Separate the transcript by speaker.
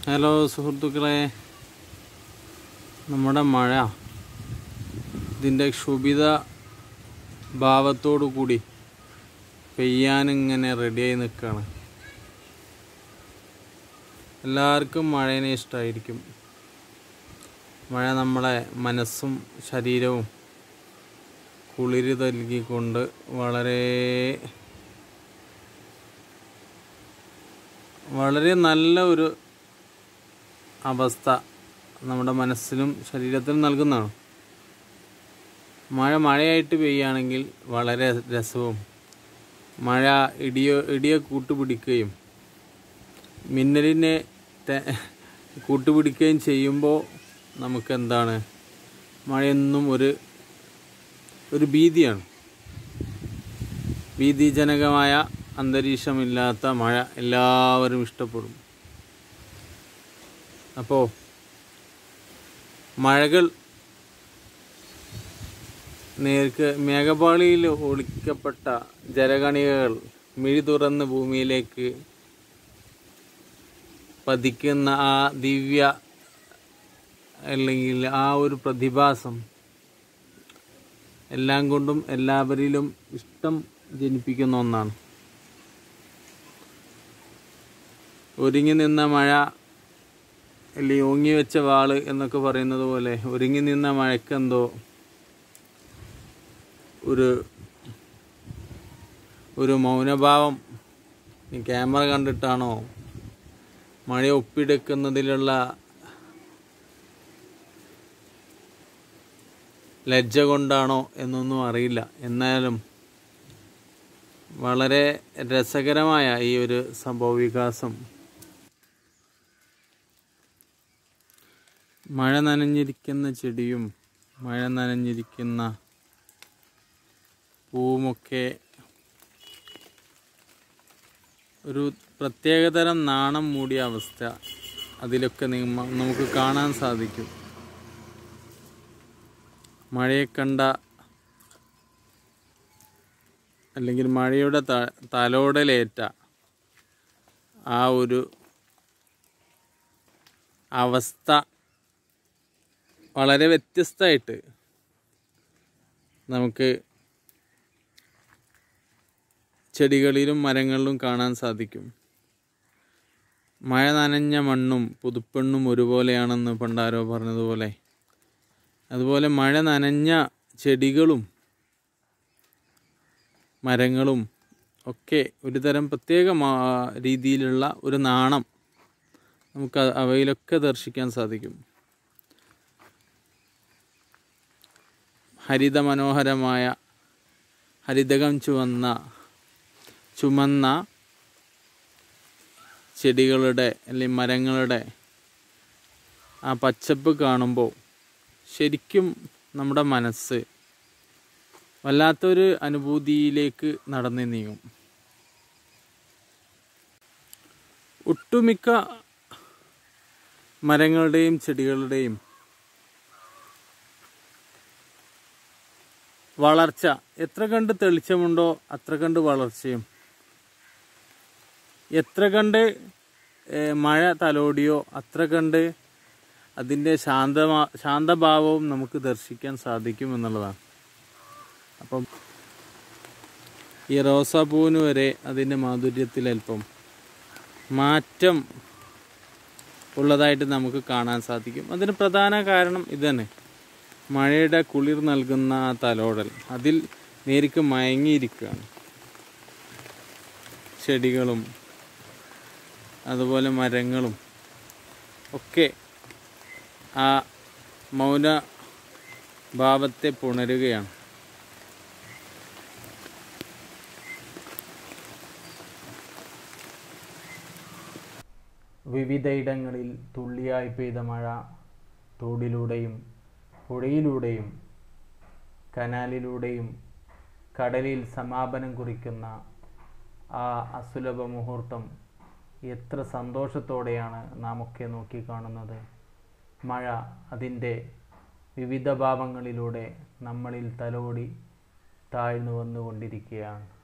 Speaker 1: hello സുഹൃത്തുക്കളെ നമ്മുടെ മഴ ഇതിൻ്റെ ക്ഷുഭിത ഭാവത്തോടു കൂടി പെയ്യാനിങ്ങനെ റെഡിയായി നിൽക്കുകയാണ് എല്ലാവർക്കും മഴേനെ ഇഷ്ടമായിരിക്കും മഴ നമ്മളെ മനസ്സും ശരീരവും കുളിര് നൽകിക്കൊണ്ട് വളരെ വളരെ നല്ല ഒരു അവസ്ഥ നമ്മുടെ മനസ്സിനും ശരീരത്തിനും നൽകുന്നതാണ് മഴ മഴയായിട്ട് പെയ്യുകയാണെങ്കിൽ വളരെ രസവും മഴ ഇടിയോ ഇടിയെ കൂട്ടുപിടിക്കുകയും മിന്നലിനെ തെ- കൂട്ടുപിടിക്കുകയും ചെയ്യുമ്പോൾ നമുക്കെന്താണ് മഴയെന്നും ഒരു ഒരു ഭീതിയാണ് ഭീതിജനകമായ അന്തരീക്ഷമില്ലാത്ത മഴ എല്ലാവരും ഇഷ്ടപ്പെടും അപ്പോൾ മഴകൾ നേർക്ക് മേഘപാളിയിൽ ഒളിക്കപ്പെട്ട ജലകണികകൾ മിഴി തുറന്ന് ഭൂമിയിലേക്ക് പതിക്കുന്ന ആ ദിവ്യ അല്ലെങ്കിൽ ആ ഒരു പ്രതിഭാസം എല്ലാം കൊണ്ടും എല്ലാവരിലും ഇഷ്ടം ജനിപ്പിക്കുന്ന ഒന്നാണ് ഒരുങ്ങി നിന്ന മഴ അല്ലെങ്കിൽ ഓങ്ങി വെച്ച വാള് എന്നൊക്കെ പറയുന്നത് പോലെ ഒരുങ്ങി നിന്ന മഴക്കെന്തോ ഒരു ഒരു മൗനഭാവം ഈ ക്യാമറ കണ്ടിട്ടാണോ മഴ ഒപ്പിയെടുക്കുന്നതിലുള്ള ലജ്ജ കൊണ്ടാണോ എന്നൊന്നും അറിയില്ല എന്നാലും വളരെ രസകരമായ ഈ ഒരു സംഭവ വികാസം മഴ നനഞ്ഞിരിക്കുന്ന ചെടിയും മഴ നനഞ്ഞിരിക്കുന്ന പൂവുമൊക്കെ ഒരു പ്രത്യേകതരം നാണം മൂടിയ അവസ്ഥ അതിലൊക്കെ നിങ്ങ- നമുക്ക് കാണാൻ സാധിക്കും മഴയെ കണ്ട അല്ലെങ്കിൽ മഴയുടെ ത- തലോടലേറ്റ ആ ഒരു അവസ്ഥ വളരെ വ്യത്യസ്തമായിട്ട് നമുക്ക് ചെടികളിലും മരങ്ങളിലും കാണാൻ സാധിക്കും മഴ നനഞ്ഞ മണ്ണും പുതുപ്പെണ്ണും ഒരുപോലെയാണെന്ന് പണ്ടാരോ പറഞ്ഞതുപോലെ അതുപോലെ മഴ നനഞ്ഞ ചെടികളും മരങ്ങളും ഒക്കെ ഒരു തരം പ്രത്യേക മാ- രീതിയിലുള്ള ഒരു നാണം നമുക്ക് അ- അവയിലൊക്കെ ദർശിക്കാൻ സാധിക്കും ഹരിത മനോഹരമായ ഹരിതകം ചുവന്ന ചുമന്ന ചെടികളുടെ അല്ലെങ്കിൽ മരങ്ങളുടെ ആ പച്ചപ്പ് കാണുമ്പോൾ ശരിക്കും നമ്മുടെ മനസ്സ് വല്ലാത്തൊരു അനുഭൂതിയിലേക്ക് നടന്നു നീങ്ങും ഒട്ടുമിക്ക മരങ്ങളുടെയും ചെടികളുടെയും വളർച്ച എത്ര കണ്ട് തെളിച്ചമുണ്ടോ അത്ര കണ്ട് വളർച്ചയും എത്ര കണ്ട് ഏഹ്, മഴ തലോടിയോ അത്ര കണ്ട് അതിൻ്റെ ശാന്തമാ ശാന്തഭാവവും നമുക്ക് ദർശിക്കാൻ സാധിക്കും എന്നുള്ളതാണ് അപ്പം ഈ റോസാപ്പൂവിന് വരെ അതിൻ്റെ മാധുര്യത്തിൽ അല്പം മാറ്റം ഉള്ളതായിട്ട് നമുക്ക് കാണാൻ സാധിക്കും അതിന് പ്രധാന കാരണം ഇതന്നെ മഴയുടെ കുളിർ നൽകുന്ന ആ തലോടൽ അതിൽ നേരിക്ക് മയങ്ങിയിരിക്കുകയാണ് ചെടികളും അതുപോലെ മരങ്ങളും ഒക്കെ ആ മൗന ഭാവത്തെ പുണരുകയാണ് വിവിധയിടങ്ങളിൽ തുള്ളിയായി പെയ്ത മഴ തോടിലൂടെയും പുഴയിലൂടെയും കനാലിലൂടെയും കടലിൽ സമാപനം കുറിക്കുന്ന ആ അസുലഭ മുഹൂർത്തം എത്ര സന്തോഷത്തോടെയാണ് നാം ഒക്കെ നോക്കിക്കാണുന്നത് മഴ അതിൻ്റെ വിവിധ ഭാവങ്ങളിലൂടെ നമ്മളിൽ തലോടി താഴ്ന്നു വന്നുകൊണ്ടിരിക്കുകയാണ്